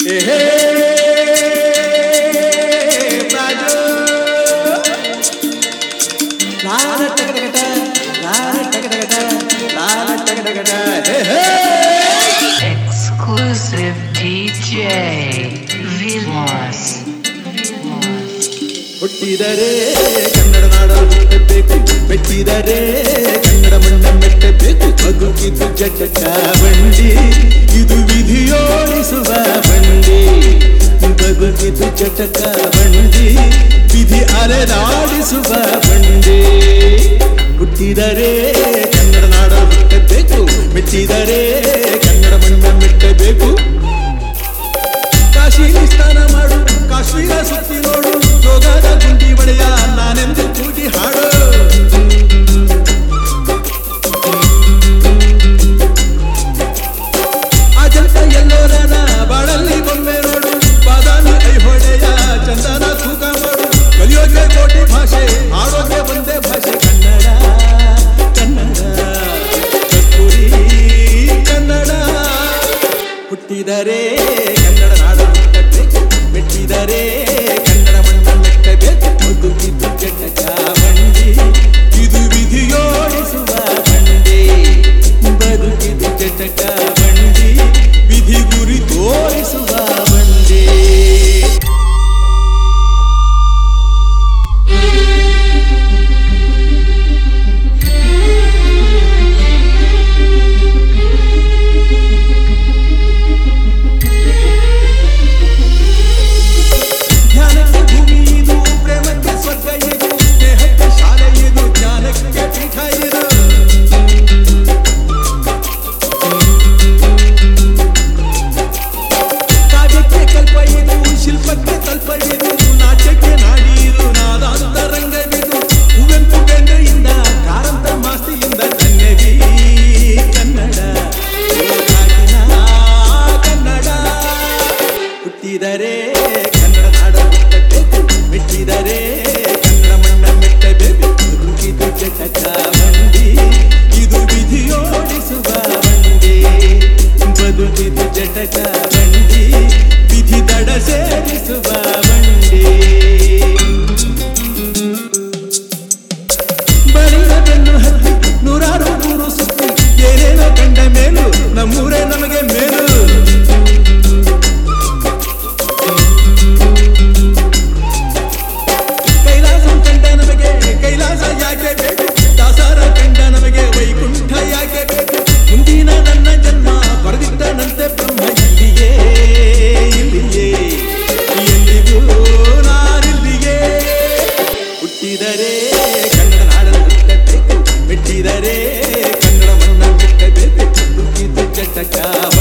ಏಹೇ ರಾಜು ಲಾಲ ಟಗಟಗಟ ಲಾಲ ಟಗಟಗಟ ಲಾಲ ಟಗಟಗಟ ಹೇ ಹೇ Exclusive DJ Vilmos. ಹುಟ್ಟಿದರೆ ಕನ್ನಡ ನಾಡ ಹುಟ್ಟಬೇಕು ಮೆಟ್ಟಿದರೆ ಕನ್ನಡ ಮಣ್ಣ ಮೆಟ್ಟಬೇಕು ಬದುಕಿದು ಜಟಕ ಬಂಡಿ ಇದು ವಿಧಿಯೋಡಿಸುವ ಬಂಡಿ ಬದುಕಿದು ಜಟಕ ಬಂಡಿ ವಿಧಿ ಅಲೆದಾಡಿಸುವ ಬಂಡಿ ಹುಟ್ಟಿದರೆ ಕನ್ನಡ ನಾಡ ಹುಟ್ಟಬೇಕು ಮೆಟ್ಟಿದರೆ ಕನ್ನಡ ಮಣ್ಣ ಮೆಟ್ಟಬೇಕು ಕಾಶಿಲಿ ಸ್ನಾನ ಮಾಡು ಕಾಶ್ಮೀರ ಸುತ್ತಿ ನೋಡು ಯೋಗದ ಗುಂಡಿ ಬಳೆಯ ನಾನೆಂದು ಕೂಗಿ ಹಾಡು ಅಜಂತ ಎಲ್ಲೋರನ ಬಾಳಲ್ಲಿ ಬೊಮ್ಮೆ ನೋಡು ಬಾದಾಮಿ ಐಹೊಳೆಯ ಚಂದನ ತೂಕ ಮಾಡು ಕಲಿಯೋಕೆ ಕೋಟಿ ಭಾಷೆ ಆಡೋಕೆ ಒಂದೇ ಭಾಷೆ ಕನ್ನಡ ಕನ್ನಡ ಕಸ್ತೂರಿ ಕನ್ನಡ ಹುಟ್ಟಿದರೆ ಕನ್ನಡ ನಾಡ ಹುಟ್ಟಬೇಕು ಮೆಟ್ಟಿದರೆ ಕನ್ನಡ ಮಣ್ಣ ಮೆಟ್ಟಬೇಕು ಬದುಕಿದ್ದು ಜಟಕ ಬಂಡಿ ಇದು ವಿಧಿಯೋಡಿಸುವ ಬಂಡಿ ಬದುಕಿದ್ದು ಜಟಕ ಬಂಡಿ ವಿಧಿ ಗುರಿ ತೋರಿಸುವ ಬಂಡಿ ಧ್ಯಾನಕ್ಕೆ ಭೂಮಿ ಇದು ಪ್ರೇಮಕ್ಕೆ ಸ್ವರ್ಗ ಇದು ಸ್ನೇಹಕ್ಕೆ ಶಾಲೆ ಇದು ಜ್ಞಾನಕ್ಕೆ ಪೀಠ ಇದು ಕಾವ್ಯಕ್ಕೆ ಕಲ್ಪ ಇದು ಶಿಲ್ಪಕ್ಕೆ ತಲ್ಪ ಇದು ನಾಟ್ಯಕ್ಕೆ ನಾಡಿ ಇದು ನಾದಾಂತರಂಗವಿದು ಕುವೆಂಪು ಬೆಂಡೆಯಿಂದ ಕಾರಂತ ಮಾಸ್ತಿಯಿಂದ ಕನ್ನಡಿ ಕನ್ನಡ ಕಾಗಿನ ಕನ್ನಡ ಹುಟ್ಟಿದರೆ ಕನ್ನಡ ನಾಡ ಹುಟ್ಟಬೇಕು ಮೆಟ್ಟಿದರೆ ಕನ್ನಡ ಮಣ್ಣ ಮೆಟ್ಟಬೇಕು ಬದುಕಿದು ಜಟಕ ಬಂಡಿ ಇದು ವಿಧಿಯೋಡಿಸುವ ಬಂಡಿ ಬದುಕಿದು ಜಟಕ ಬಂಡಿ ವಿಧಿ ದಡ ಸೇರಿಸುವ ಬಂಡಿ ಬಳಿದ ಬೆನ್ನು ಹತ್ತಿ ನೂರಾರು ಊರು ಸುತ್ತಿ ಏನೇನೋ ಕಂಡ ಮೇಲು ನಮ್ಮೂರೇ ನಮಗೆ ಮೇಲು ಕೈಲಾಸ ಕಂಡ ನಮಗೆ ಕೈಲಾಸ ಯಾಕೆ ಬೇಕು ದಾಸಾರ ಕಂಡ ನಮಗೆ ವೈಕುಂಠ ಯಾಕೆ ಬೇಕು ಮುಂದಿನ ನನ್ನ ಜನ್ಮ ಬರೆದಿದ್ದನಂತೆ ಬ್ರಹ್ಮ ಇಲ್ಲಿಯೇ ಇಲ್ಲಿಯೇ ಎಲ್ಲಿಗೂ ನಾನಿಲ್ಲಿಯೇ ಹುಟ್ಟಿದರೆ ಕನ್ನಡ ನಾಡನ್ನು ಹುಟ್ಟಬೇಕು ಮೆಟ್ಟಿದರೆ ಕನ್ನಡ ಮಣ್ಣ ಬಿಟ್ಟಬೇಕು ದುಃಖಿದ್ದು ಚಟಕ